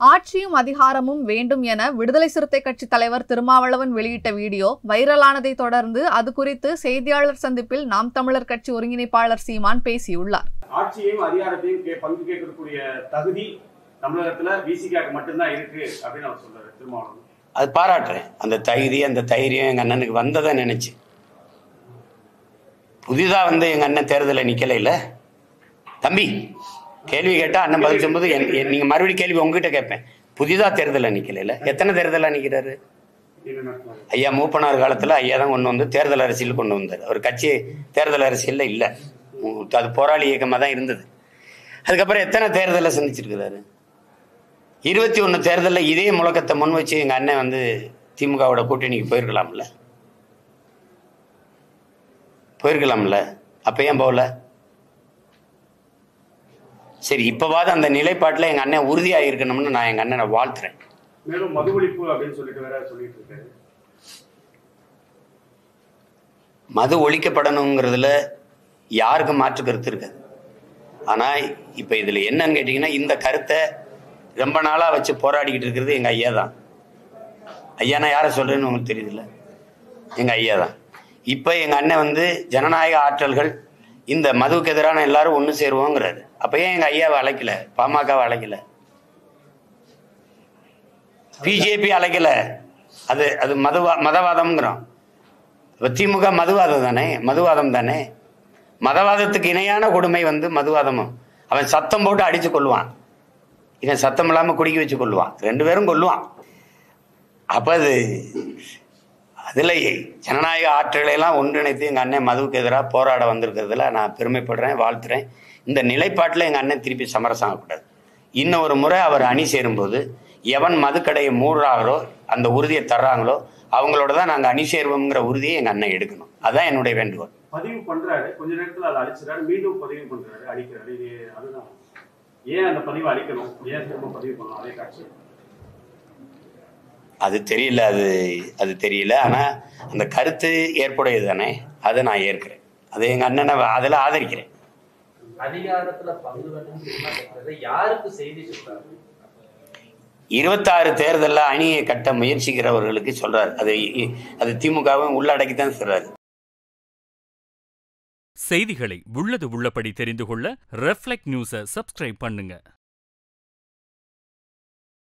ஆட்சியும் அதிகாரமும் வேண்டும் என விடுதலை சிறுத்தை கட்சி தலைவர் திருமாவளவன் வெளியிட்ட வீடியோ வைரலானதை தொடர்ந்து அது குறித்து செய்தியாளர் சந்திப்பில் நாம் தமிழர் கட்சி ஒருங்கிணைப்பாளர் சீமான் பேசியுள்ளார் ஆட்சியையும் அதிகாரத்தையும் கே- பங்கு கேட்கக்கூடிய தகுதி தமிழகத்துல விசிகாக்கு மட்டும்தான் இருக்கு அப்படின்னு அவர் சொல்றாரு திருமாவளவன் அது பாராட்டுறேன் அந்த தகுதி அந்த தைரியம் எங்கள் அண்ணனுக்கு வந்ததை நினைச்சு புதிதாக வந்து எங்கள் அண்ணன் தேர்தலில் நிற்கலைல்ல தம்பி கேள்வி கேட்டால் அண்ணன் பதில் சொல்லும்போது என் என்- நீங்க மறுபடியும் கேள்வி உங்ககிட்ட கேட்பேன் புதிதாக தேர்தலில் நிற்கலைல்ல எத்தனை தேர்தலில் நிற்கிறாரு என்ன நடத்துவாரு ஐயா மூப்பனார் காலத்தில் ஐயா தான் கொண்டு வந்து தேர்தல் அரசியல் கொண்டு வந்தார் அவர் கட்சி தேர்தல் அரசியலில் இல்லை அது போராளி இயக்கமாக தான் இருந்தது அதுக்கப்புறம் எத்தனை தேர்தலை சந்திச்சிருக்கிறாரு இருபத்தி ஒன்று தேர்தலில் இதே முழக்கத்தை முன் வச்சு எங்கள் அண்ணன் வந்து திமுகவோட கூட்டணிக்கு போயிருக்கலாம்ல போயிருக்கலாம்ல அப்போ ஏன் போகல சரி இப்போவாது அந்த நிலைப்பாட்டில் எங்கள் அண்ணன் உறுதியாக இருக்கணும்னு நான் எங்கள் அண்ணனை வாழ்த்துறேன் மேலும் மது ஒழிப்பு அப்படின்னு சொல்லிட்டு வேற சொல்லிட்டு இருக்காரு மது ஒழிக்கப்படணுங்கிறதுல யாருக்கும் மாற்று கருத்து இருக்காது ஆனால் இப்போ இதில் என்னன்னு கேட்டிங்கன்னா இந்த கருத்தை ரொம்ப நாளாக வச்சு போராடிக்கிட்டு இருக்கிறது எங்கள் ஐயா தான் ஐயா நான் யாரை சொல்கிறேன்னு உங்களுக்கு தெரியுதுல்ல எங்கள் ஐயா தான் இப்போ எங்கள் அண்ணன் வந்து ஜனநாயக ஆற்றல்கள் இந்த மதுவுக்கு எதிரான எல்லாரும் ஒன்று சேருவோங்கிறாரு அப்போ ஏன் எங்கள் ஐயாவை அழைக்கல பாமகவை அழைக்கல பிஜேபி அழைக்கல அது அது மதுவா மதவாதம்ங்கிறோம் இப்ப திமுக மதுவாதம் தானே மதுவாதம் தானே மதவாதத்துக்கு இணையான கொடுமை வந்து மதுவாதமும் அவன் சத்தம் போட்டு அடிச்சு கொள்வான் இவன் சத்தம் இல்லாம குடிக்க வச்சு கொள்வான் ரெண்டு பேரும் கொல்லுவான் அப்ப அது அதுல ஜனநாயக ஆற்றலை எல்லாம் ஒன்றிணைத்து எங்க அண்ணன் மதுவுக்கு எதிராக போராட வந்திருக்கிறதுல நான் பெருமைப்படுறேன் வாழ்த்துறேன் இந்த நிலைப்பாட்டில் எங்க அண்ணன் திருப்பி சமரசம் ஆகக்கூடாது இன்னும் ஒரு முறை அவர் அணி சேரும்போது எவன் மதுக்கடையை மூடுறாங்களோ அந்த உறுதியை தர்றாங்களோ அவங்களோட தான் நாங்கள் அணி சேருவோங்கிற உறுதியை எங்கள் அண்ணன் எடுக்கணும் அதான் என்னுடைய வேண்டுகோள் பதிவு பண்றாரு கொஞ்ச நேரத்துல அதை அழிச்சிடாரு மீண்டும் பதிவு பண்றாரு அழிக்கிறாரு இது அதுதான் ஏன் அந்த பதிவை அழிக்கணும் ஏன் திரும்ப பதிவு பண்ணணும் அதே காட்சி அது தெரியல அது அது தெரியல ஆனால் அந்த கருத்து ஏற்புடையது தானே அதை நான் ஏற்கிறேன் அது எங்கள் அண்ணனை அதில் ஆதரிக்கிறேன் அதிகாரத்துல பங்கு வேண்டும் கேட்கறது யாருக்கு செய்தி சொல்றாரு இருபத்தாறு தேர்தலில் அணியை கட்ட முயற்சிக்கிறவர்களுக்கு சொல்றாரு அது அது திமுகவும் உள்ளடக்கி தான் சொல்றாரு செய்திகளை உள்ளது உள்ளபடி தெரிந்து கொள்ள ரெஃப்ளெக்ட் நியூஸை சப்ஸ்கிரைப் பண்ணுங்க